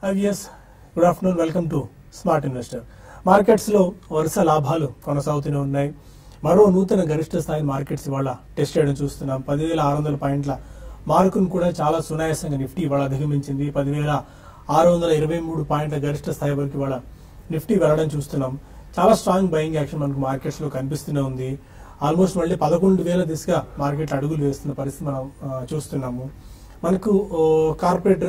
IVS good afternoon welcome to smart investor markets లో వరుస లాభాలు కొనసాగుతూనే ఉన్నాయి మరో నూతన గరిష్ట స్థాయి మార్కెట్స్ ఇవాళ టెస్ట్ చేయడం చూస్తున్నాం పదివేల ఆరు వందల పాయింట్ల మార్కును కూడా చాలా సునాయాసంగా నిఫ్టీ ఇవాళ అధిగమించింది పదివేల ఆరు వందల ఇరవై మూడు పాయింట్ల గరిష్ట స్థాయి వరకు ఇవాళ నిఫ్టీ వెళ్ళడం చూస్తున్నాం చాలా స్ట్రాంగ్ బయింగ్ యాక్షన్ మనకు మార్కెట్స్ లో కనిపిస్తూనే ఉంది ఆల్మోస్ట్ మళ్ళీ పదకొండు వేల దిశగా మార్కెట్ అడుగులు వేస్తున్న పరిస్థితి మనం ఆ, చూస్తున్నాము మనకు కార్పొరేట్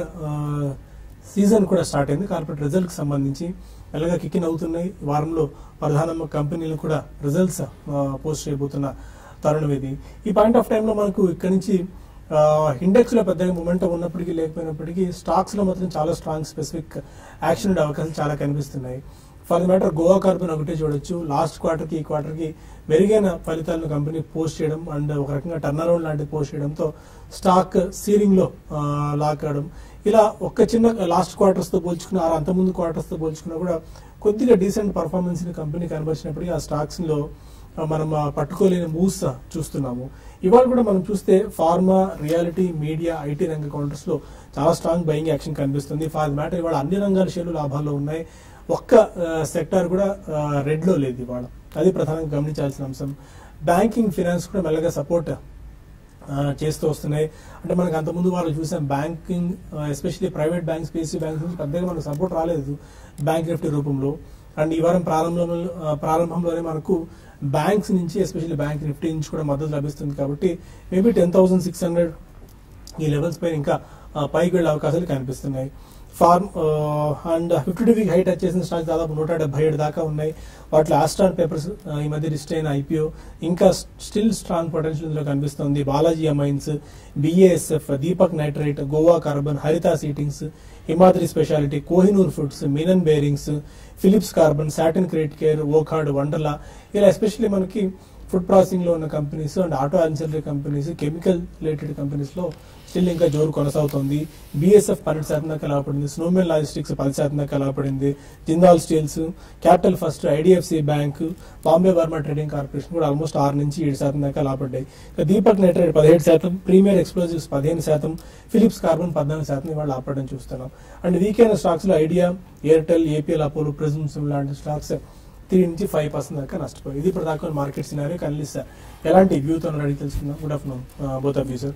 సీజన్ కూడా స్టార్ట్ అయింది కార్పొరేట్ రిజల్ట్ కి సంబంధించి మెల్లగా కిక్కిన్ అవుతున్నాయి ఈ వారంలో ప్రధాన కంపెనీలు కూడా రిజల్ట్స్ పోస్ట్ చేయబోతున్న తరుణం ఇది ఈ పాయింట్ ఆఫ్ టైంలో మనకు ఇక్కడ నుంచి ఇండెక్స్ లో పెద్దగా మూమెంటం ఉన్నప్పటికీ లేకపోయినప్పటికీ స్టాక్స్ లో మాత్రం చాలా స్ట్రాంగ్ స్పెసిఫిక్ యాక్షన్ ఉండే అవకాశాలు చాలా కనిపిస్తున్నాయి for the matter Goa carbon ఒకటే చూడొచ్చు లాస్ట్ క్వార్టర్ కి ఈ క్వార్టర్ కి మెరుగైన ఫలితాలను కంపెనీ పోస్ట్ చేయడం అండ్ ఒక రకంగా టర్న్ అరౌండ్ లాంటిది పోస్ట్ చేయడంతో స్టాక్ సీలింగ్ లో ఆ, లాక్ అవడం ఇలా ఒక్క చిన్న లాస్ట్ క్వార్టర్స్ తో పోల్చుకున్న ఆ అంతకుముందు క్వార్టర్స్ తో పోల్చుకున్నా కూడా కొద్దిగా డీసెంట్ పర్ఫార్మెన్స్ ని కంపెనీ కనబరిచినప్పటికీ ఆ స్టాక్స్ లో ఆ, మనం ఆ పట్టుకోలేని మూవ్స్ చూస్తున్నాము ఇవాళ కూడా మనం చూస్తే ఫార్మా రియాలిటీ మీడియా ఐటీ రంగ కౌంటర్స్ లో చాలా స్ట్రాంగ్ బయింగ్ యాక్షన్ కనిపిస్తుంది ఫార్ మ్యాటర్ ఇవాళ అన్ని రంగాల షేర్లు లాభాల్లో ఉన్నాయి ఒక్క సెక్టార్ కూడా రెడ్ లో లేదు ఇవాళ అది ప్రధానంగా గమనించాల్సిన అంశం బ్యాంకింగ్ ఫినాన్స్ కూడా మెల్లగా సపోర్ట్ చేస్తూ వస్తున్నాయి అంటే మనకు అంతకుముందు వాళ్ళు చూసాం banking especially private banks PSC banks నుంచి పెద్దగా మనకు సపోర్ట్ రాలేదు బ్యాంక్ నిఫ్టీ రూపంలో అండ్ ఈ వారం ప్రారంభంలో ఆ, ప్రారంభంలోనే మనకు బ్యాంక్స్ నుంచి ఎస్పెషల్లీ బ్యాంక్ నిఫ్టీ నుంచి కూడా మద్దతు లభిస్తుంది కాబట్టి maybe ten thousand six hundred ఈ లెవెల్స్ పైన ఇంకా ఆ, పైకి వెళ్ళే అవకాశాలు కనిపిస్తున్నాయి firm and fifty two week height touch చేసిన స్టాక్ దాదాపు నూట డెబ్బై ఏడు దాకా ఉన్నాయి వాటిలో ఆస్ట్రాన్ పేపర్స్ ఈ మధ్య లిస్ట్ అయిన ఐపీఓ ఇంకా స్టిల్ స్ట్రాంగ్ పొటెన్షియల్ ఇందులో కనిపిస్తుంది Balaji amines BASF Deepak nitrite Goa carbon Haritha seatings Himadri speciality Kohinoor foods Menon bearings Phillips carbon Satin credit care Wockhardt Wonderla ఇలా ఎస్పెషల్లీ మనకి ఫుడ్ ప్రాసెసింగ్ లో ఉన్న companies and auto ancillary companies chemical related companies లో still ఇంకా జోరు కొనసాగుతోంది బిఎస్ఎఫ్ పన్నెండు శాతం దాకా లాభపడింది స్నోమెన్ లాజిస్టిక్స్ పది శాతం దాకా లాభపడింది Jindal steels capital first IDFC bank Bombay Burmah trading corporation కూడా ఆల్మోస్ట్ ఆరు నుంచి ఏడు శాతం దాకా లాభపడ్డాయి ఇక దీపక్ నైట్రేట్ పదిహేడు శాతం ప్రీమియర్ ఎక్స్ప్లోజివ్స్ పదిహేను శాతం ఫిలిప్స్ కార్బన్ పద్నాలుగు శాతం ఇవాళ లాభపడడం చూస్తున్నాం అండ్ వీకెండ్ స్టాక్స్ లో Idea Airtel APL Apollo prisms లాంటి స్టాక్స్ త్రీ నుంచి ఫైవ్ పర్సెంట్ దాకా నష్టపోయి ఇది ఇప్పుడు దాకా మార్కెట్ సినారియో కనిపిస్తా ఎలాంటి వ్యూతో అడిగి తెలుసుకుందాం good afternoon both of you sir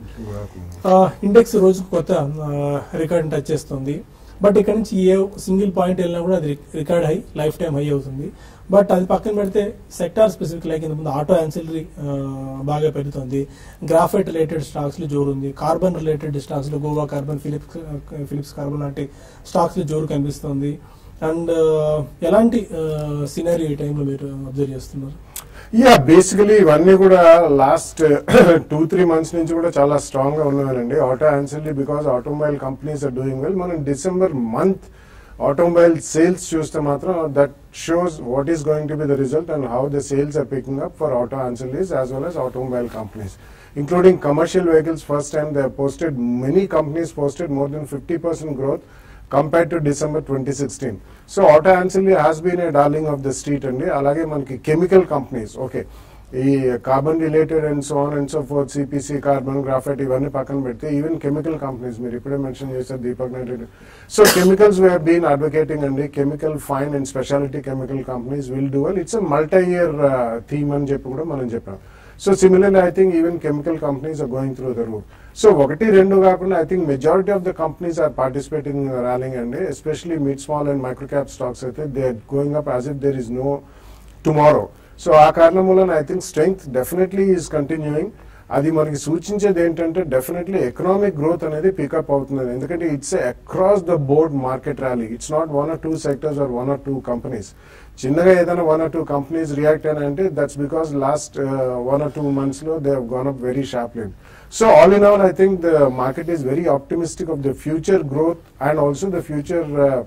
index రోజుకు కొత్త రికార్డ్ టచ్ చేస్తుంది బట్ ఇక్కడ నుంచి ఏ సింగిల్ పాయింట్ వెళ్ళినా కూడా అది record high life time high అవుతుంది బట్ అది పక్కన పెడితే సెక్టార్ స్పెసిఫిక్ లైక్ ఇంత ముందు ఆటో యాన్సిలరీ బాగా పెరుగుతుంది గ్రాఫైట్ రిలేటెడ్ స్టాక్స్ లో జోరు ఉంది కార్బన్ రిలేటెడ్ స్టాక్స్ లో Goa carbon Phillips Phillips carbon లాంటి స్టాక్స్ లో జోరు కనిపిస్తుంది అండ్ ఎలాంటి సినారీ ఈ టైంలో మీరు అబ్జర్వ్ చేస్తున్నారు యా బేసికలీ ఇవన్నీ కూడా లాస్ట్ టూ త్రీ మంత్స్ నుంచి కూడా చాలా స్ట్రాంగ్ గా ఉన్నవేనండి auto ancillary because automobile companies are doing well మనం డిసెంబర్ మంత్ ఆటోమొబైల్ సేల్స్ చూస్తే మాత్రం that shows what is going to be the result and how the sales are picking up for auto ancillaries as well as automobile companies including commercial vehicles first time they have posted many companies posted more than 50% growth compared to December 2016. So auto ancillary has been a darling of the street అండి అలాగే మనకి chemical companies okay ఈ carbon related and so on and so forth CPC carbon graphite ఇవన్నీ పక్కన పెడితే even chemical companies మీరు ఇప్పుడే mention చేశారు Deepak nitrate so chemicals we been advocating అండి chemical fine and speciality chemical companies will do well it's multi year theme అని చెప్పి కూడా మనం చెప్పాం so similarly I think even chemical companies are going through the route so ఒకటి రెండు కాకుండా I think majority of the companies are participating rallying అండి especially mid small and micro cap stocks అయితే they are going up as if there is no tomorrow so ఆ కారణం వలన I think strength definitely is continuing అది మనకి సూచించేది ఏంటంటే definitely economic growth అనేది పికప్ అవుతుంది ఎందుకంటే it's across the board market rally it's not one or two sectors or one or two companies చిన్నగా ఏదైనా one or two companies react అయినా అంటే that's because last one or two months లో they gone up very sharply so all in all I think the market is very optimistic of the future growth and also the future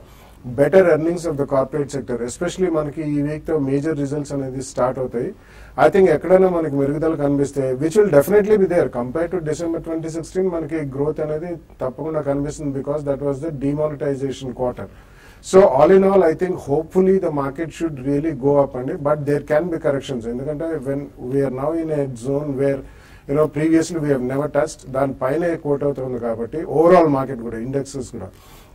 better earnings of the corporate sector especially మనకి ఈ week తో major results అనేది start అవుతాయి I think ఎక్కడైనా మనకి మెరుగుదల కనిపిస్తే which will definitely be there compare to December twenty sixteen మనకి గ్రోత్ అనేది తప్పకుండా కనిపిస్తుంది because that was the demonetization quarter so all in all I think hopefully the market should really go up అండి but there can be corrections ఎందుకంటే when we are now in a zone where you know previously we never touched దానిపైన quote అవుతుంది కాబట్టి overall market కూడా indexes కూడా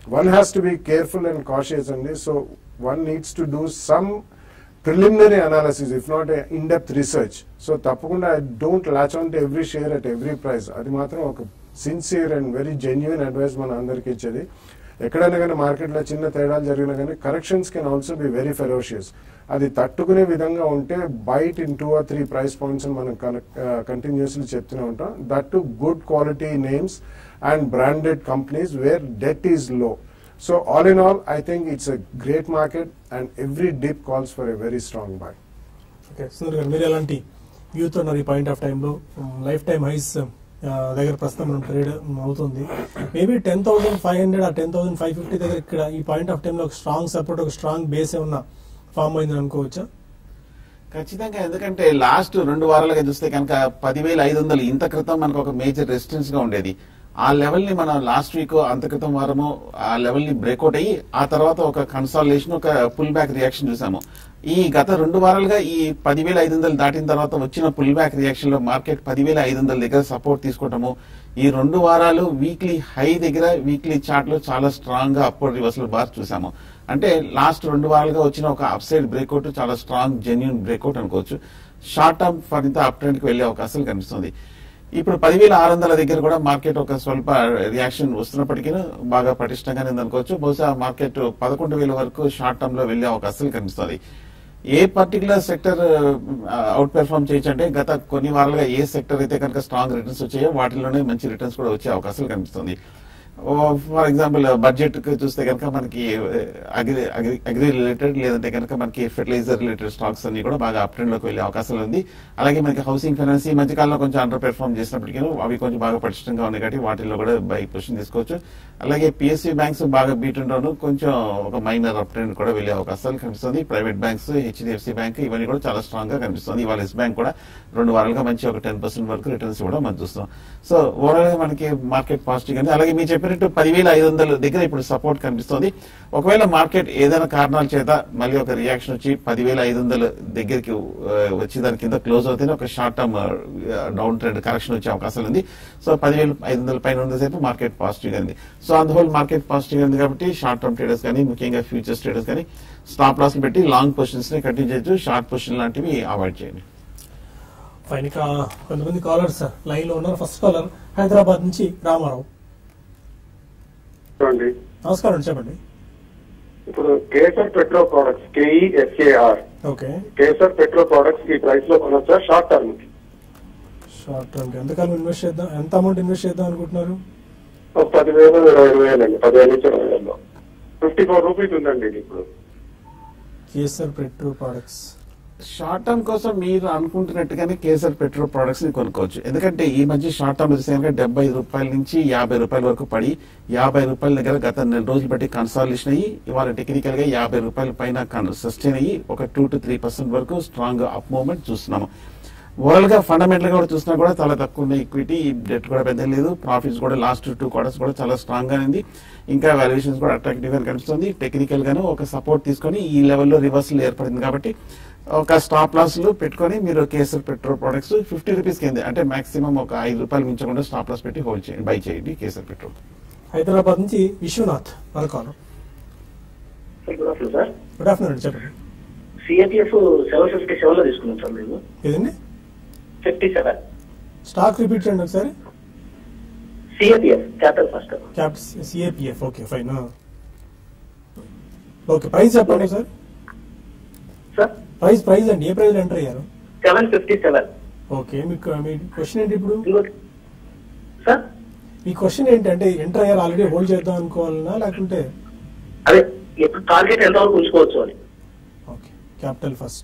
one has to be careful and cautious అండి so one needs to do some preliminary analysis if not in depth research so తప్పకుండా I don't latch on to every share at every price అది మాత్రం ఒక sincere and very genuine advice మన అందరికి ఇచ్చేది ఎక్కడైనా కానీ మార్కెట్లో చిన్న తేడాలు జరిగినా కానీ corrections can also be very ferocious అది తట్టుకునే విధంగా ఉంటే bite in two or three price points మనం కంటిన్యూస్లీ చెప్తూనే ఉంటాం that to good quality names and branded companies where debt is low so all in all I think it's a great market and every dip calls for a very strong buy okay Sundar గారు మీరు ఎలాంటి వ్యూతో ఉన్నారు ఈ point of టైంలో life time highs దగ్గర ప్రస్తుతం మనం ట్రేడ్ అవుతుంది maybe ten thousand five hundred ఆ టెన్ థౌసండ్ ఫైవ్ ఫిఫ్టీ దగ్గర ఇక్కడ ఈ పాయింట్ ఆఫ్ టైంలో ఒక స్ట్రాంగ్ సపోర్ట్ ఒక స్ట్రాంగ్ బేస్ ఉన్న ఫామ్ అయిందని అనుకోవచ్చా ఖచ్చితంగా ఎందుకంటే లాస్ట్ రెండు వారాలుగా చూస్తే కనుక పదివేల ఐదు వందలు ఇంత క్రితం మనకు ఒక మేజర్ రెసిస్టెన్స్ గా ఉండేది ఆ లెవెల్ ని మనం లాస్ట్ వీక్ అంత క్రితం వారము ఆ లెవెల్ ని బ్రేక్అవుట్ అయ్యి ఆ తర్వాత ఒక కన్సాలేషన్ ఒక పుల్ బ్యాక్ రియాక్షన్ చూసాము ఈ గత రెండు వారాలుగా ఈ పదివేల ఐదు వందలు దాటిన తర్వాత వచ్చిన పుల్ బ్యాక్ రియాక్షన్ లో మార్కెట్ పదివేల ఐదు వందల దగ్గర సపోర్ట్ తీసుకోవటము ఈ రెండు వారాలు వీక్లీ హై దగ్గర వీక్లీ చార్ట్ లో చాలా స్ట్రాంగ్ గా అప్వర్డ్ రివర్సల్ బార్ చూసాము అంటే లాస్ట్ రెండు వారాలుగా వచ్చిన ఒక అప్ సైడ్ బ్రేక్అవుట్ చాలా స్ట్రాంగ్ జెన్యున్ బ్రేక్అవుట్ అనుకోవచ్చు షార్ట్ టర్మ్ ఫలిత అప్ ట్రెండ్ కి వెళ్లే అవకాశాలు కనిపిస్తుంది ఇప్పుడు పదివేల ఆరు వందల దగ్గర కూడా మార్కెట్ ఒక స్వల్ప రియాక్షన్ వస్తున్నప్పటికీ బాగా పటిష్టంగానే ఉంది అనుకోవచ్చు బహుశా మార్కెట్ పదకొండు వేల వరకు షార్ట్ టర్మ్ లో వెళ్లే అవకాశాలు కనిపిస్తుంది ఏ పర్టికులర్ సెక్టర్ అవుట్ పెర్ఫార్మ్ చేయొచ్చు అంటే గత కొన్ని వారాలుగా ఏ సెక్టర్ అయితే కనుక స్ట్రాంగ్ రిటర్న్స్ వచ్చాయో వాటిలోనే మంచి రిటర్న్స్ కూడా వచ్చే అవకాశాలు కనిపిస్తుంది ఫర్ ఎగ్జాంపుల్ బడ్జెట్ చూస్తే కనుక మనకి అగ్రి అగ్రి అగ్రి రిలేటెడ్ లేదంటే కనుక మనకి ఫెర్టిలైజర్ రిలేటెడ్ స్టాక్స్ అన్ని కూడా బాగా అప్ ట్రెండ్ లోకి వెళ్ళే అవకాశాలు ఉంది అలాగే మనకి హౌసింగ్ ఫైనాన్స్ ఈ మధ్య కాలంలో కొంచెం అండర్ పెర్ఫార్మ్ చేసినప్పటికీ అవి కొంచెం బాగా పటిష్టంగా ఉన్నాయి కాబట్టి వాటిల్లో కూడా బై పొజిషన్ తీసుకోవచ్చు అలాగే పిఎస్సి బ్యాంక్స్ బాగా బీట్ ఉండడం కొంచెం ఒక మైనర్ అప్ ట్రెండ్ కూడా వెళ్ళే అవకాశాలు కనిపిస్తుంది ప్రైవేట్ బ్యాంక్స్ హెచ్డిఎఫ్సి బ్యాంక్ ఇవన్నీ కూడా చాలా స్ట్రాంగ్ గా కనిపిస్తుంది ఇవాళ ఎస్ బ్యాంక్ కూడా రెండు వారాలుగా మంచి ఒక టెన్ పర్సెంట్ వరకు రిటర్న్స్ కూడా మనం చూస్తాం సో ఓవరాల్ గా మనకి మార్కెట్ పాజిటివ్ ఉంది అలాగే మీరు చెప్పినట్టు పదివేల ఐదు వందల దగ్గర ఇప్పుడు సపోర్ట్ కనిపిస్తుంది ఒకవేళ మార్కెట్ ఏదైనా కారణాల చేత మళ్ళీ ఒక రియాక్షన్ వచ్చి పదివేల ఐదు వందల దగ్గరికి ఆ, వచ్చి దాని కింద క్లోజ్ అవుతేనే ఒక short term down trend correction వచ్చే అవకాశం ఉంది సో పదివేల ఐదు వందల పైన ఉన్నసేపు మార్కెట్ పాజిటివ్ ఉంది సో అందువల్ల మార్కెట్ పాజిటివ్ ఉంది కాబట్టి షార్ట్ టర్మ్ ట్రేడర్స్ కానీ ముఖ్యంగా ఫ్యూచర్స్ ట్రేడర్స్ కానీ స్టాప్ లాస్ పెట్టి లాంగ్ పొజిషన్స్ ని కంటిన్యూ చేయొచ్చు షార్ట్ పొజిషన్ లాంటివి అవాయిడ్ చేయండి ఫైన్ ఇక కొంతమంది కాలర్స్ లైన్ లో ఉన్నారు ఫస్ట్ కాలర్ హైదరాబాద్ నుంచి రామారావు చూడండి నమస్కారం అండి చెప్పండి ఇప్పుడు Kesar petro products KESAR okay Kesar petro products ఈ ప్రైస్ లో కొనొచ్చా షార్ట్ టర్మ్ షార్ట్ టర్మ్ ఎంతకాలం ఇన్వెస్ట్ చేద్దాం ఎంత అమౌంట్ ఇన్వెస్ట్ చేద్దాం అనుకుంటున్నారు ఒక పదివేలు ఇరవై ఐదు వేలు అండి పదివేలు నుంచి ఇరవై వేలు ఫిఫ్టీ ఫోర్ రూపీస్ ఉందండి ఇది ఇప్పుడు Kesar petro products short term కోసం మీరు అనుకుంటున్నట్టుగానే కేసర్ పెట్రోల్ ప్రొడక్ట్స్ ని కొనుక్కోవచ్చు ఎందుకంటే ఈ మధ్య షార్ట్ టర్మ్ చూసాక డెబ్బై రూపాయల నుంచి యాభై రూపాయల వరకు పడి యాభై రూపాయల దగ్గర గత నెల రోజులు బట్టి కన్సాలేషన్ అయ్యి ఇవాళ టెక్నికల్ గా యాభై రూపాయల పైన సస్టైన్ అయ్యి ఒక టూ టు త్రీ పర్సెంట్ వరకు స్ట్రాంగ్ అప్ మూవ్మెంట్ చూస్తున్నాము ఓవరాల్ గా ఫండమెంటల్ గా కూడా చూసినా కూడా చాలా తక్కువ ఉన్న ఈక్విటీ డెట్ కూడా పెద్ద లేదు ప్రాఫిట్స్ కూడా లాస్ట్ టూ క్వార్టర్స్ కూడా చాలా స్ట్రాంగ్ గా ఉంది ఇంకా వాల్యుయేషన్స్ కూడా అట్రాక్టివ్ గా కనిపిస్తుంది టెక్నికల్ గాను ఒక సపోర్ట్ తీసుకొని ఈ లెవెల్లో రివర్సల్ ఏర్పడింది కాబట్టి ఒక స్టాప్ లాస్ లు పెట్టుకొని మీరు Kesar petrol products fifty rupees కింద అంటే మాక్సిమం ఒక ఐదు రూపాయలు మించకుండా స్టాప్ లాస్ పెట్టి హోల్డ్ చేయండి బై చేయండి కేసర్ పెట్రోల్ హైదరాబాద్ నుంచి విశ్వనాథ్ మన caller good afternoon sir good afternoon అండి చెప్పండి సిఏపిఎఫ్ సెవెన్ ఫిఫ్టీ సెవెన్ లో తీసుకున్నాం సార్ మేము ఏదండి ఫిఫ్టీ సెవెన్ స్టాక్ రిపీట్ చేయండి ఒకసారి CAPF capital first cap CAPF okay fine okay price చెప్పండి సార్ సార్ ప్రైస్ ప్రైస్ అండి ఏ ప్రైస్ ఎంటర్ అయ్యారు సెవెన్ ఫిఫ్టీ సెవెన్ ఓకే మీకు మీ క్వశ్చన్ ఏంటి ఇప్పుడు ఇంకో సార్ మీ క్వశ్చన్ ఏంటంటే ఎంటర్ అయ్యారు ఆల్రెడీ హోల్డ్ చేద్దాం అనుకోవాలనా లేకుంటే అదే ఎప్పుడు టార్గెట్ ఎంత వరకు ఉంచుకోవచ్చు అని okay capital first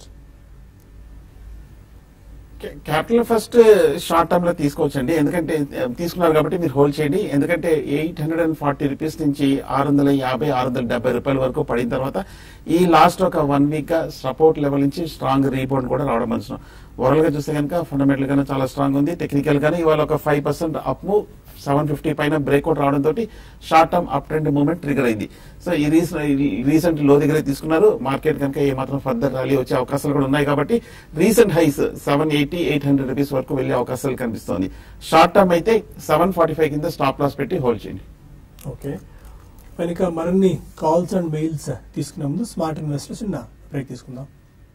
capital first short term లో తీసుకోవచ్చండి ఎందుకంటే ఆ, తీసుకున్నారు కాబట్టి మీరు హోల్డ్ చేయండి ఎందుకంటే eight hundred and forty rupees నుంచి ఆరు వందల యాభై ఆరు వందల డెబ్బై రూపాయల వరకు పడిన తర్వాత ఈ లాస్ట్ ఒక వన్ వీక్ గా సపోర్ట్ లెవెల్ నుంచి స్ట్రాంగ్ రీబౌండ్ కూడా రావడం మంచిది ఓవరాల్ గా చూస్తే కనుక ఫండమెంటల్ గానే చాలా స్ట్రాంగ్ ఉంది టెక్నికల్ గానే ఇవాళ ఒక five percent up move seven fifty పైన బ్రేక్అవుట్ రావడం తోటి short term up trend movement trigger అయింది సో ఈ రీసెంట్ లో దగ్గర తీసుకున్నారు మార్కెట్ కనుక ఏమాత్రం ఫర్దర్ ర్యాలీ వచ్చే అవకాశాలు కూడా ఉన్నాయి కాబట్టి recent highs seven eighty eight hundred rupees వరకు వెళ్లే అవకాశాలు కనిపిస్తోంది షార్ట్ టర్మ్ అయితే సెవెన్ ఫార్టీ ఫైవ్ కింద స్టాప్ లాస్ పెట్టి హోల్డ్ చేయండి ఓకే వెనుక మరిన్ని కాల్స్ అండ్ మెయిల్స్ తీసుకునే ముందు స్మార్ట్ ఇన్వెస్టర్ చిన్న బ్రేక్ తీసుకుందాం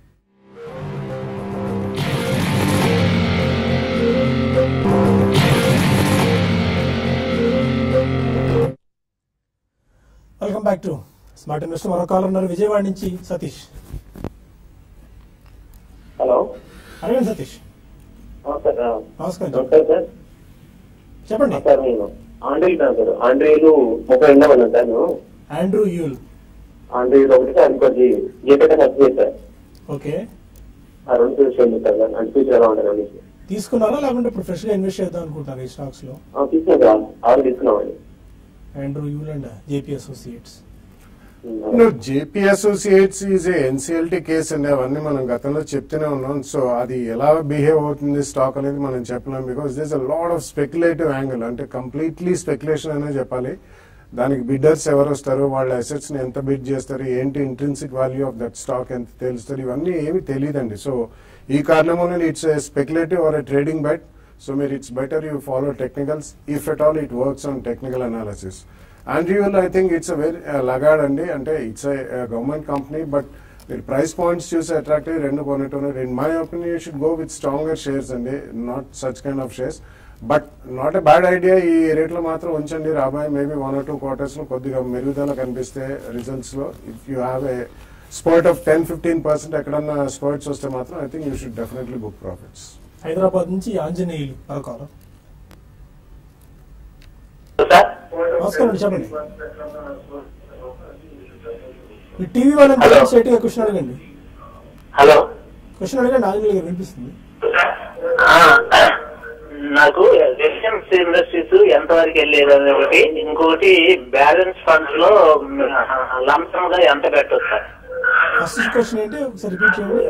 welcome back to smart investor మరో కాల్ ఉన్నారు విజయవాడ నుంచి సతీష్ హలో అడగండి సతీష్ సార్ నమస్కారం నమస్కారం సార్ చెప్పండి సార్ నేను ఆండ్రీలు సార్ సార్ ఆండ్రీలు ముప్పై ఉండమన్నా సార్ నేను ఆండ్రూ యూల్ ఆండ్రీలు ఒకటి సార్ ఇంకోటి జీపీటీ సర్టిఫికేట్ సార్ ఓకే ఆ రెండు చూసేయండి సార్ అంటే ఫ్యూచర్ ఎలా ఉంటుంది అనేసి తీసుకున్నారా లేకుంటే ఇప్పుడు ఫ్రెష్ గా ఇన్వెస్ట్ చేద్దాం అనుకుంటున్నారు ఈ స్టాక్స్ లో ఆ, తీసుకున్నాం సార్ ఆల్రెడీ తీసుకున్నామండి Andrew Yule and JP associates JP associates is a NCLT case అండి అవన్నీ మనం గతంలో చెప్తూనే ఉన్నాం సో అది ఎలా బిహేవ్ అవుతుంది స్టాక్ అనేది మనం చెప్పలేం because this uh lot of speculative angle అంటే కంప్లీట్లీ స్పెక్యులేషన్ అనే చెప్పాలి దానికి బిడ్డర్స్ ఎవరు వస్తారు వాళ్ళ అసెట్స్ ని ఎంత బిడ్ చేస్తారు ఏంటి intrinsic value of that stock ఎంత తెలుస్తారు ఇవన్నీ ఏమి తెలియదండి సో ఈ కారణం వల్ల it's speculative or a trading bet so మీరు it's better you follow technicals if at all it works on technical analysis Andrew Yule I think it's uh very laggard అండి అంటే ఇట్స్ గవర్నమెంట్ కంపెనీ బట్ మీరు price points చూసి attractive రెండు కొనేట్టున్నారు in my opinion you should go with stronger shares అండి not such kind of shares but not a bad idea ఈ రేట్లో మాత్రం ఉంచండి రాబోయే maybe one or two quarters లో కొద్దిగా మెరుగుదల కనిపిస్తే రిజల్ట్స్ లో if you have a sport of ten fifteen percent ఎక్కడన్నా స్పోర్ట్స్ వస్తే మాత్రం I think you should definitely book profits Hyderabad నుంచి ఆంజనేయులు మరో కాల్ సార్ నమస్కారం చెప్పండి మీ టీవీ వాళ్ళని స్ట్రైట్ గా క్వశ్చన్ అడగండి హలో క్వశ్చన్ అడగండి ఆంజనేయులు గారు వినిపిస్తుంది నాకు రెసిడెన్స్ ఇండస్ట్రీస్ ఎంత వరకు వెళ్ళేది అని ఒకటి ఇంకొకటి బ్యాలెన్స్ ఫండ్స్ లో లంసమ్ గా ఎంత పెట్టొచ్చు సార్ ఫస్ట్ క్వశ్చన్ ఏంటి ఒకసారి రిపీట్ చేయండి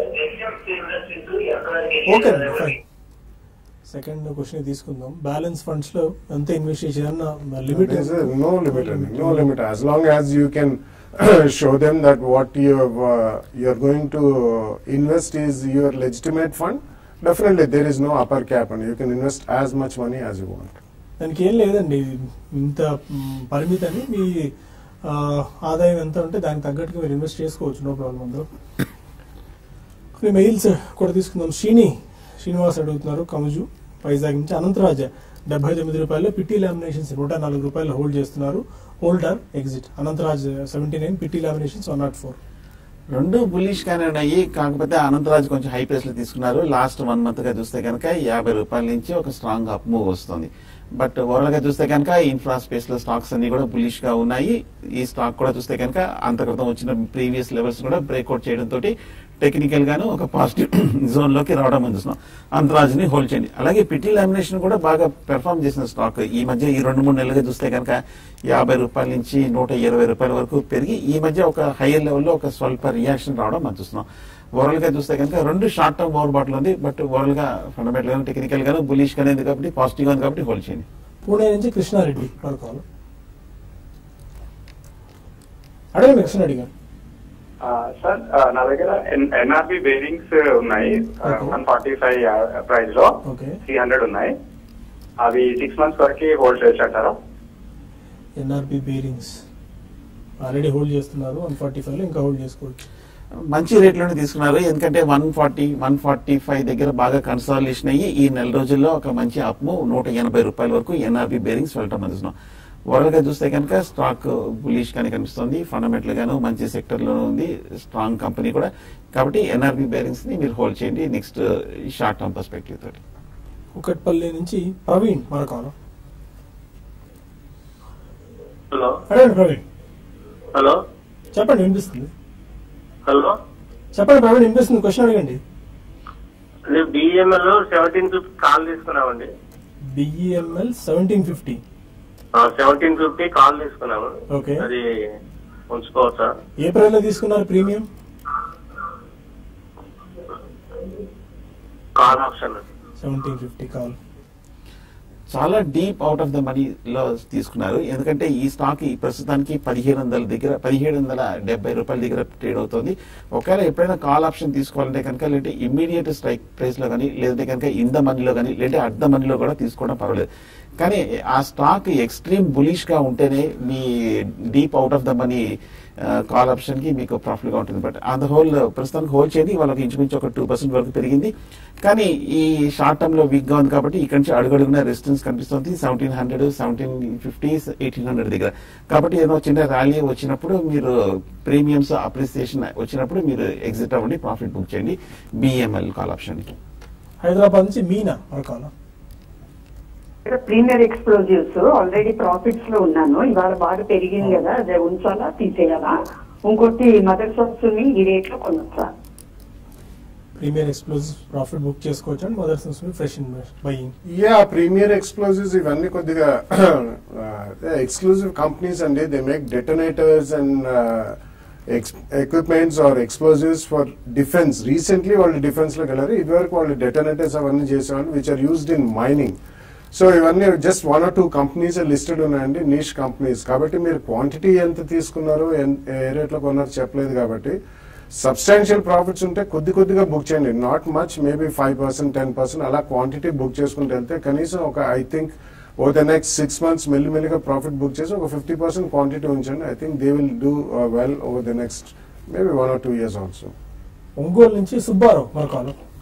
ఓకే అండి ఫైన్ సెకండ్ క్వశ్చన్ తీసుకుందాం బ్యాలెన్స్ ఫండ్స్ లో ఎంత ఇన్వెస్ట్ చేయాలన్న limit There's a no limit, and no limit. As long as you can show them that what you have, uh, you're going to invest is your legitimate fund, definitely there is no upper cap, and you can invest as much money as you want. దానికి ఏం లేదండి ఇంత మ్, పరిమితి అని మీ ఆ, ఆదాయం ఎంత ఉంటే దానికి తగ్గట్టుగా మీరు ఇన్వెస్ట్ చేసుకోవచ్చు నో ప్రాబ్లం అందులో కొన్ని మెయిల్స్ కూడా తీసుకుందాం శ్రీని శ్రీనివాస్ అడుగుతున్నారు కముజు వైజాగ్ నుంచి అనంతరాజ డెబ్బై తొమ్మిది రూపాయలు పిట్టి లామినేషన్స్ నూట నాలుగు రూపాయలు హోల్డ్ చేస్తున్నారు holder exit Anantraj seventy nine Pitti laminations one naught four రెండు బుల్లిష్ గానే ఉన్నాయి కాకపోతే అనంతరాజ్ కొంచెం హై ప్రైస్ లో తీసుకున్నారు లాస్ట్ వన్ మంత్ గా చూస్తే కనుక యాభై రూపాయల నుంచి ఒక స్ట్రాంగ్ అప్ మూవ్ వస్తుంది బట్ ఓవరాల్ గా చూస్తే కనుక ఇన్ఫ్రా స్పేస్ లో స్టాక్స్ అన్ని కూడా బులిష్ గా ఉన్నాయి ఈ స్టాక్ కూడా చూస్తే కనుక అంత క్రితం వచ్చిన ప్రీవియస్ లెవెల్స్ కూడా బ్రేక్అవుట్ చేయడం తోటి టెక్నికల్ గాను ఒక పాజిటివ్ జోన్ లోకి రావడం మనం చూస్తున్నాం అంతరాజుని హోల్డ్ చేయండి అలాగే పిటి లామినేషన్ కూడా బాగా పెర్ఫామ్ చేసిన స్టాక్ ఈ మధ్య ఈ రెండు మూడు నెలలుగా చూస్తే కనుక యాభై రూపాయల నుంచి నూట ఇరవై రూపాయల వరకు పెరిగి ఈ మధ్య ఒక హైయర్ లెవెల్లో ఒక స్వల్ప రియాక్షన్ రావడం మనం చూస్తున్నాం ఓవరాల్ గా చూస్తే కనుక రెండు షార్ట్ టర్మ్ ఓవర్ బాటిల్ ఉంది బట్ ఓవరాల్ గా ఫండమెంటల్ గాను టెక్నికల్ గాను బులిష్ గానే ఉంది కాబట్టి పాజిటివ్ గా ఉంది కాబట్టి హోల్డ్ చేయండి పూణే నుంచి కృష్ణారెడ్డి మరొక అడగండి కృష్ణారెడ్డి గారు సార్ నా దగ్గర ఎన్ఆర్బి బేరింగ్స్ ఉన్నాయి Okay. One forty five price లో ఓకే త్రీ హండ్రెడ్ ఉన్నాయి అవి సిక్స్ మంత్స్ వరకు హోల్డ్ చేయొచ్చు అంటారా ఎన్ఆర్పి బేరింగ్స్ ఆల్రెడీ హోల్డ్ చేస్తున్నారు వన్ ఫార్టీ ఫైవ్ లో ఇంకా హోల్డ్ చేసుకోవచ్చు మంచి రేట్లోనే తీసుకున్నారు ఎందుకంటే one forty one forty five దగ్గర బాగా కన్సాలిడేషన్ అయ్యి ఈ నెల రోజుల్లో ఒక మంచి అప్ నూట ఎనభై రూపాయల వరకు ఎన్ఆర్బి బేరింగ్స్ వెళ్ళటం అందిస్తున్నాం ఓవరాల్ గా చూస్తే కనుక స్టాక్ బులిష్ గానే కనిపిస్తుంది ఫండమెంటల్ గాను మంచి సెక్టర్ లో ఉంది స్ట్రాంగ్ కంపెనీ కూడా కాబట్టి ఎన్ఆర్బి బేరింగ్స్ ని మీరు హోల్డ్ చేయండి నెక్స్ట్ షార్ట్ టర్మ్ పర్స్పెక్టివ్ తోటి కుకట్పల్లి నుంచి ప్రవీణ్ మరొక హలో అడగండి ప్రవీణ్ హలో చెప్పండి వినిపిస్తుంది హలో చెప్పండి ప్రవీణ్ వినిపిస్తుంది క్వశ్చన్ అడగండి నేను బిఎంఎల్ లో సెవెంటీన్ ఫిఫ్టీ కాల్ తీసుకున్నామండి BEML seventeen fifty seventeen fifty call తీసుకున్నాము ఓకే అది ఉంచుకోవచ్చా ఏ ప్రైస్ లో తీసుకున్నారు premium call option seventeen fifty call చాలా deep out of the money లో తీసుకున్నారు ఎందుకంటే ఈ స్టాక్ ఈ ప్రస్తుతానికి పదిహేడు వందల దగ్గర పదిహేడు వందల డెబ్బై రూపాయల దగ్గర ట్రేడ్ అవుతుంది ఒకవేళ ఎప్పుడైనా కాల్ ఆప్షన్ తీసుకోవాలంటే కనుక లేదంటే ఇమ్మీడియట్ స్ట్రైక్ ప్రైస్ లో కానీ లేదంటే కనుక ఇన్ ద మనీలో కానీ లేదంటే అట్ ద మనీలో కూడా తీసుకోవడం పర్వాలేదు కానీ ఆ స్టాక్ ఎక్స్ట్రీమ్ బులిష్ గా ఉంటేనే మీ deep out of the money call option కి మీకు ప్రాఫిట్ గా ఉంటుంది బట్ ఆన్ ద హోల్ ప్రస్తుతానికి హోల్డ్ చేయండి వాళ్ళకి ఇంచుమించు ఒక టూ పర్సెంట్ వరకు పెరిగింది కానీ ఈ షార్ట్ టర్మ్ లో వీక్ గా ఉంది కాబట్టి ఇక్కడ నుంచి అడుగడుగున రెసిస్టెన్స్ కనిపిస్తుంది seventeen hundred seventeen fifty eighteen hundred దగ్గర కాబట్టి ఏదో చిన్న ర్యాలీ వచ్చినప్పుడు మీరు ప్రీమియమ్స్ అప్రిసియేషన్ వచ్చినప్పుడు మీరు ఎగ్జిట్ అవ్వండి ప్రాఫిట్ బుక్ చేయండి బిఎంఎల్ కాల్ ఆప్షన్ కి హైదరాబాద్ నుంచి మీనా మరొక ప్రీమియర్ ఎక్స్ప్లోజివ్స్ ఆల్రెడీ ప్రాఫిట్స్ లో ఉన్నాను ఇవాళ బాగా పెరిగింది కదా అదే ఉంచాలా తీసేయాలా ఇంకోటి మదర్ సోప్స్ ని ఈ రేట్ లో కొనొచ్చా ప్రీమియర్ ఎక్స్ప్లోజివ్ ప్రాఫిట్ బుక్ చేసుకోవచ్చు and mother sons fresh invest buying yeah premier explosives ఇవన్నీ కొద్దిగా ఎక్స్క్లూజివ్ కంపెనీస్ అండి they make detonators and equipments or explosives for defence recently వాళ్ళు డిఫెన్స్ లోకి వెళ్ళారు ఇదివరకు వాళ్ళు డెటనేటర్స్ అవన్నీ చేసేవాళ్ళు which are used in mining so ఇవన్నీ just one or two companies listed ఉన్నాయండి నీష్ కంపెనీస్ కాబట్టి మీరు క్వాంటిటీ ఎంత తీసుకున్నారు ఎన్- ఏ రేట్లో కొన్నారు చెప్పలేదు కాబట్టి సబ్స్టాన్షియల్ ప్రాఫిట్స్ ఉంటే కొద్ది కొద్దిగా బుక్ చేయండి not much maybe five percent ten percent అలా క్వాంటిటీ బుక్ చేసుకుంటూ వెళ్తే కనీసం ఒక I think over the next six months మెల్లిమెల్లిగా ప్రాఫిట్ బుక్ చేసి ఒక ఫిఫ్టీ పర్సెంట్ క్వాంటిటీ ఉంచండి I think they will do well over the next maybe one or two years also Ongole నుంచి సుబ్బారావు మరొక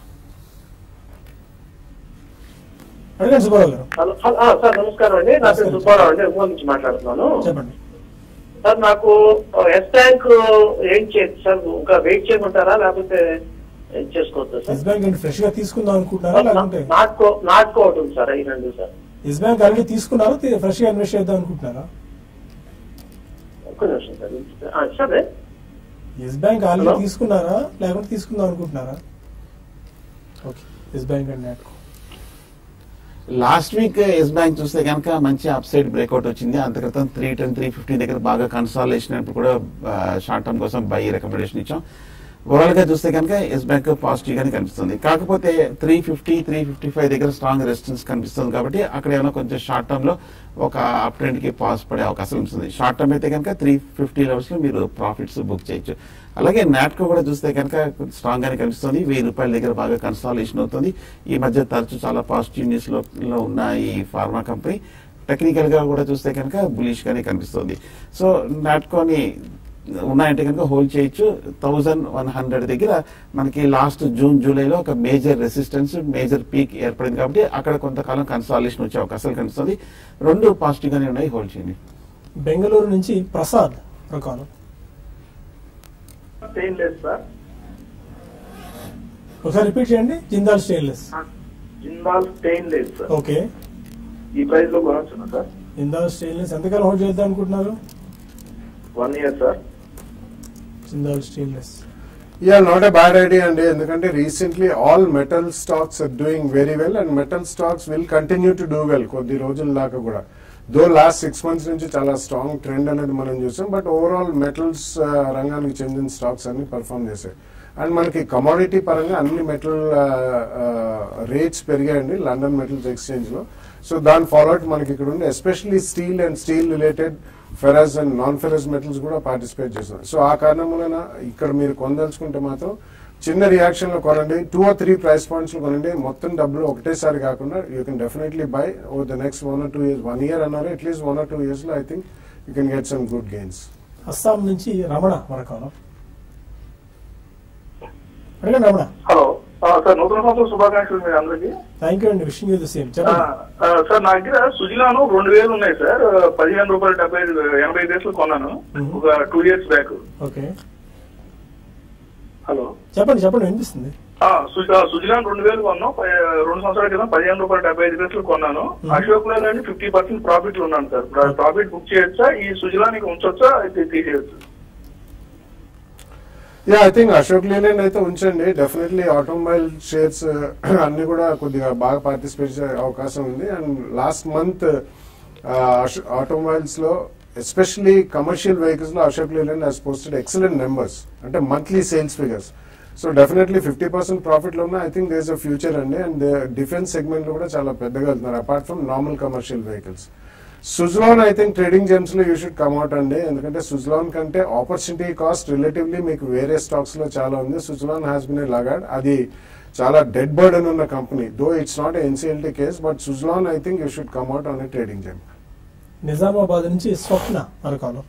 అడగండి సుబ్బారావు గారు హలో హలో, ఆ, సార్ నమస్కారం అండి నా పేరు సుబ్బారావు అండి ఒంగోలు నుంచి మాట్లాడుతున్నాను చెప్పండి సార్ నాకు ఎస్ బ్యాంక్ ఏం చేయదు సార్ ఇంకా వెయిట్ చేయమంటారా లేకపోతే ఏం చేసుకోవద్దా ఎస్ సార్ బ్యాంక్ ఏంటి ఫ్రెష్ గా తీసుకుందాం అనుకుంటున్నారా లేకుంటే నాటుకో నాటుకో ఉంటుంది సార్ ఈ రెండు సార్ ఎస్ బ్యాంక్ ఆల్రెడీ తీసుకున్నారా ఫ్రెష్ గా ఇన్వెస్ట్ చేద్దాం అనుకుంటున్నారా ఒక్క నిమిషం సార్ ఆ, సరే ఎస్ బ్యాంక్ ఆల్రెడీ Hello? తీసుకున్నారా లేకుంటే తీసుకుందాం అనుకుంటున్నారా okay Yes Bank and Natco last week Yes Bank చూస్తే కనుక మంచి అప్ సైడ్ బ్రేక్అవుట్ వచ్చింది అంత క్రితం త్రీ టెన్ త్రీ ఫిఫ్టీ దగ్గర బాగా కన్సాలేషన్ అయినప్పుడు కూడా షార్ట్ టర్మ్ కోసం బై రికమెండేషన్ ఇచ్చాం ఓవరాల్ గా చూస్తే కనుక ఎస్ బ్యాంక్ పాజిటివ్ గానే కనిపిస్తుంది కాకపోతే three fifty three fifty five దగ్గర స్ట్రాంగ్ రెసిస్టెన్స్ కనిపిస్తుంది కాబట్టి అక్కడ ఏమైనా కొంచెం షార్ట్ టర్మ్ లో ఒక అప్ ట్రెండ్ కి పాస్ పడే అవకాశం ఉంటుంది షార్ట్ టర్మ్ అయితే కనుక త్రీ ఫిఫ్టీ లెవెల్స్ లో మీరు ప్రాఫిట్స్ బుక్ చేయొచ్చు అలాగే నాట్కో కూడా చూస్తే కనుక స్ట్రాంగ్ గానే కనిపిస్తుంది వెయ్యి రూపాయల దగ్గర బాగా కన్సాలేషన్ అవుతుంది ఈ మధ్య తరచు చాలా పాజిటివ్ న్యూస్ లో లో ఉన్న ఈ ఫార్మా కంపెనీ టెక్నికల్ గా కూడా చూస్తే కనుక బులిష్ గానే కనిపిస్తుంది సో నాట్కోని ఉన్నాయంటే కనుక హోల్డ్ చేయొచ్చు థౌజండ్ వన్ హండ్రెడ్ దగ్గర మనకి లాస్ట్ జూన్ జూలైలో ఒక మేజర్ రెసిస్టెన్స్ మేజర్ పీక్ ఏర్పడింది కాబట్టి అక్కడ కొంతకాలం కన్సాలేషన్ వచ్చే అవకాశాలు కనిపిస్తుంది రెండు పాజిటివ్ గానే ఉన్నాయి హోల్డ్ చేయండి బెంగళూరు నుంచి ప్రసాద్ మరొక ఏం లేదు సార్ ఒకసారి రిపీట్ చేయండి జిందాల్ స్టెయిన్లెస్ జిందాల్ స్టెయిన్ లేదు సార్ ఓకే ఈ ప్రైస్ లో కొనొచ్చునా సార్ జిందాల్ స్టెయిన్లెస్ ఎంతకాలం హోల్డ్ చేద్దాం అనుకుంటున్నారు one year sir Jindal stainless yeah not a bad idea అండి ఎందుకంటే recently all metal stocks are doing very well and metal stocks will continue to do well కొద్ది రోజుల దాకా కూడా దో లాస్ట్ సిక్స్ మంత్స్ నుంచి చాలా స్ట్రాంగ్ ట్రెండ్ అనేది మనం చూసాం బట్ ఓవరాల్ మెటల్స్ రంగానికి చెందిన స్టాక్స్ అన్ని పర్ఫామ్ చేశాయి అండ్ మనకి కమోడిటీ పరంగా అన్ని మెటల్ రేట్స్ పెరిగాయండి లండన్ మెటల్స్ ఎక్స్చేంజ్ లో సో దాని ఫాలోఅవుట్ మనకి ఇక్కడ ఉంది especially steel and steel related ferrous and non ferrous metals కూడా పార్టిసిపేట్ చేస్తున్నారు సో ఆ కారణం వలన ఇక్కడ మీరు కొనదలుచుకుంటే మాత్రం చిన్న రియాక్షన్ లో కొనండి two or three price points లో కొనండి మొత్తం డబ్బులు ఒకటేసారి కాకుండా you can definitely buy over the next one or two years one year అన్నారు at least one or two years లో I think you can get some good gains Assam నుంచి రమణ మరొక అడగండి రమణ హలో సార్ నూతన సంవత్సరం శుభాకాంక్షలు మీరు అందరికి థ్యాంక్ యూ అండి విషింగ్ యూ ద సేమ్ చెప్పండి సార్ నా దగ్గర సుజిలాను రెండు వేలు ఉన్నాయి సార్ పదిహేను రూపాయలు డెబ్బై ఐదు ఎనభై ఐదు డేస్ కొన్నాను Mhm. ఒక two years back okay hello చెప్పండి చెప్పండి వినిపిస్తుంది సుజిలాన్ రెండు వేలు కొన్నాం ప- రెండు సంవత్సరాల క్రితం పదిహేను రూపాయలు డెబ్బై ఐదు డేస్ కొన్నాను అశోక్ లేదండి ఫిఫ్టీ పర్సెంట్ ప్రాఫిట్ లో ఉన్నాను సార్ ప్రాఫిట్ బుక్ చేయొచ్చా ఈ సుజిలానికి ఉంచొచ్చా అయితే తీసేయచ్చు yeah I think Ashok Leyland అయితే ఉంచండి డెఫినెట్లీ ఆటోమొబైల్ షేర్స్ అన్ని కూడా కొద్దిగా బాగా పార్టిసిపేట్ చేసే అవకాశం ఉంది అండ్ లాస్ట్ మంత్ ఆటోమొబైల్స్ లో ఎస్పెషల్లీ కమర్షియల్ వెహికల్స్ లో Ashok Leyland has posted excellent numbers అంటే monthly sales figures so definitely fifty percent profit లో ఉన్న I think there's a future అండి అండ్ డిఫెన్స్ సెగ్మెంట్ లో కూడా చాలా పెద్దగా వెళ్తున్నారు apart from normal commercial vehicles Suzlon I think trading gains లో యూ షుడ్ కమ్అట్ అండి ఎందుకంటే సుజ్లాన్ కంటే ఆపర్చునిటీ కాస్ట్ రిలేటివ్లీ మీకు వేరే స్టాక్స్ లో చాలా ఉంది Suzlon has been a laggard అది చాలా డెడ్ బర్డన్ ఉన్న company though it's not NCLT case but Suzlon I think you should come out on a trading gain Nizamabad నుంచి స్వప్న మరొకరు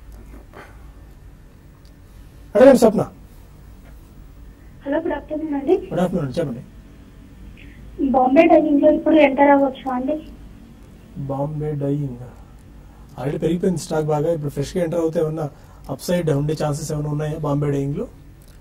అడగండి స్వప్న హలో గుడ్ ఆఫ్టర్నూన్ అండి గుడ్ ఆఫ్టర్నూన్ చెప్పండి బాంబే డైనింగ్ లో ఇప్పుడు ఎంటర్ అవ్వచ్చు అండి బాంబే డైయింగ్ ఆల్రెడీ పెరిగిపోయింది స్టాక్ బాగా ఇప్పుడు ఫ్రెష్గా ఎంటర్ అవుతే ఏమన్నా అప్ సైడ్ ఉండే ఛాన్సెస్ ఏమైనా ఉన్నాయా బాంబే డైయింగ్ లో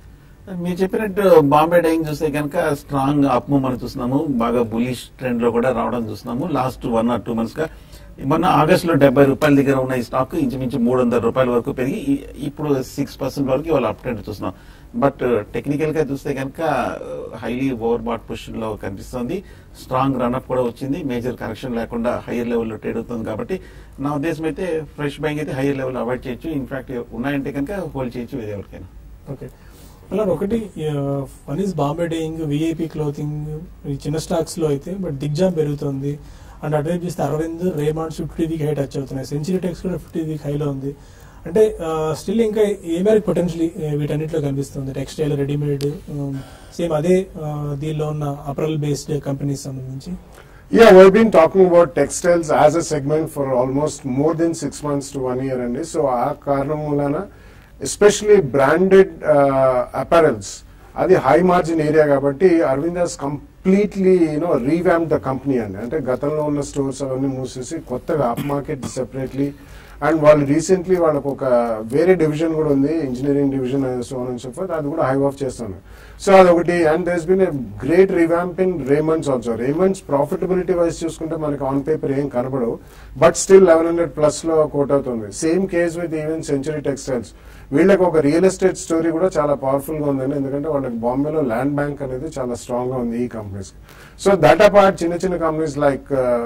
మీరు చెప్పినట్టు బాంబే డైయింగ్ చూస్తే కనుక స్ట్రాంగ్ అప్ మూవ్ మనం చూస్తున్నాము బాగా బులిష్ ట్రెండ్ లో కూడా రావడం చూస్తున్నాము last one or two months గా మొన్న ఆగస్ట్ లో డెబ్బై రూపాయల దగ్గర ఉన్న ఈ స్టాక్ ఇంచుమించు మూడు వందల రూపాయల వరకు పెరిగి ఈ- ఇప్పుడు సిక్స్ పర్సెంట్ వరకు ఇవాళ అప్ ట్రెండ్ చూస్తున్నాం బట్ టెక్నికల్ గా చూస్తే కనుక హైలీ ఓవర్ బాట్ పొజిషన్ లో కనిపిస్తుంది స్ట్రాంగ్ రన్అప్ కూడా వచ్చింది మేజర్ కరెక్షన్ లేకుండా హైయర్ లెవెల్లో ట్రేడ్ అవుతుంది కాబట్టి నా ఉద్దేశం అయితే ఫ్రెష్ బ్యాంక్ అయితే హైయర్ లెవెల్ అవాయిడ్ చేయొచ్చు ఇన్ఫాక్ట్ ఉన్నాయంటే కనుక హోల్డ్ చేయొచ్చు ఇది ఎవరికైనా ఓకే అలా ఒకటి one is Bombay dyeing VIP clothing ఈ చిన్న స్టాక్స్ లో అయితే బట్ దిగ్జాం పెరుగుతుంది అండ్ అటువైపు చూస్తే Arvind Raymond fifty week high touch అవుతున్నాయి సెంచరీ టెక్స్ కూడా ఫిఫ్టీ వీక్ హైలో ఉంది అంటే స్టిల్ ఇంకా ఏ మేరకు పొటెన్షియల్ వీటన్నిటిలో కనిపిస్తుంది టెక్స్టైల్ రెడీమేడ్ సేమ్ అదే ఆ, దీనిలో ఉన్న అప్రల్ బేస్డ్ కంపెనీస్ సంబంధించి Yeah, we've been talking about textiles as a segment for almost more than six months to one year అండి సో ఆ కారణం మూలన ఎస్పెషలీ బ్రాండెడ్ అపారల్స్ అది హై మార్జిన్ ఏరియా కాబట్టి అరవిందాస్ completely you know revamp the company అండి అంటే గతంలో ఉన్న స్టోర్స్ అవన్నీ మూసేసి కొత్తగా అప్ మార్కెట్ సెపరేట్లీ అండ్ వాళ్ళు రీసెంట్లీ వాళ్ళకు ఒక వేరే డివిజన్ కూడా ఉంది ఇంజనీరింగ్ డివిజన్ సో అని చెప్పి అది కూడా హై ఆఫ్ చేస్తాను సో అదొకటి and there's been a great revamp in Raymonds also Raymonds profitability wise చూసుకుంటే మనకి ఆన్ పేపర్ ఏం కనబడవు but still eleven hundred plus లో కోట్ అవుతుంది same case with even century textiles వీళ్ళకి ఒక రియల్ ఎస్టేట్ స్టోరీ కూడా చాలా పవర్ఫుల్ గా ఉందండి ఎందుకంటే వాళ్ళకి బాంబేలో ల్యాండ్ బ్యాంక్ అనేది చాలా స్ట్రాంగ్ గా ఉంది ఈ కంపెనీస్ సో దట్ అపార్ట్ చిన్న చిన్న companies like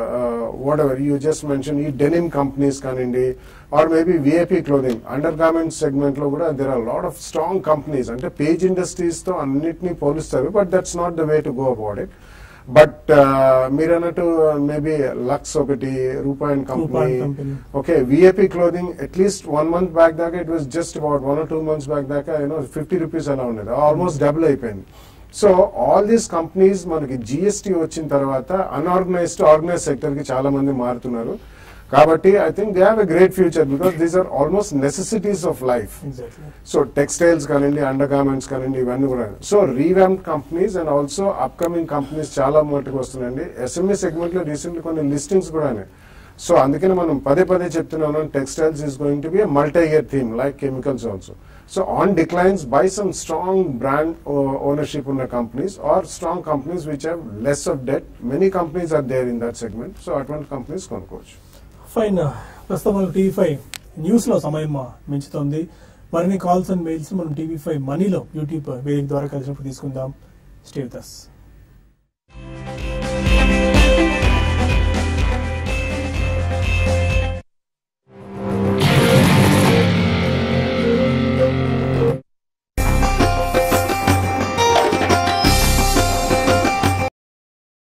whatever you just mention ఈ డెనిమ్ కంపెనీస్ కానివ్వండి or maybe VIP clothing under garments segment లో కూడా there are lot of strong companies అంటే పేజ్ ఇండస్ట్రీస్ తో అన్నిటినీ పోలుస్తారు but that's not the way to go about it but మీరు అన్నట్టు మేబీ లక్స్ ఒకటి రూపాయి and Rupa and company Company. Okay VIP clothing at least one month back దాకా it was just about one or two months back దాకా you know fifty rupees అలా ఉండేది almost double అయిపోయింది so all these companies మనకి GST వచ్చిన తర్వాత unorganised organise sector కి చాలా మంది మారుతున్నారు కాబట్టి I think they have a great future because these are almost necessities of life exactly so textiles కానివ్వండి అండర్ గార్మెంట్స్ కానివ్వండి ఇవన్నీ కూడా so revamp companies and also upcoming companies చాలా మట్టుకు వస్తున్నాయండి ఎస్ఎంఈ సెగ్మెంట్ లో రీసెంట్ కొన్ని లిస్టింగ్స్ కూడా సో అందుకని మనం పదే పదే చెప్తున్నాను textiles is going to be multi year theme like chemicals also so on declines buy some strong brand ownership ఉన్న companies are strong companies which have less of debt many companies are there in that segment so అటువంటి companies కొనుక్కోవచ్చు fine ప్రస్తుతం మనం TV five news లో సమయం మించుతోంది మరిన్ని calls and mails మనం టీవీ ఫైవ్ మనీలో యూట్యూబ్ వేదిక ద్వారా కలిసినప్పుడు తీసుకుందాం స్టే విత్ us.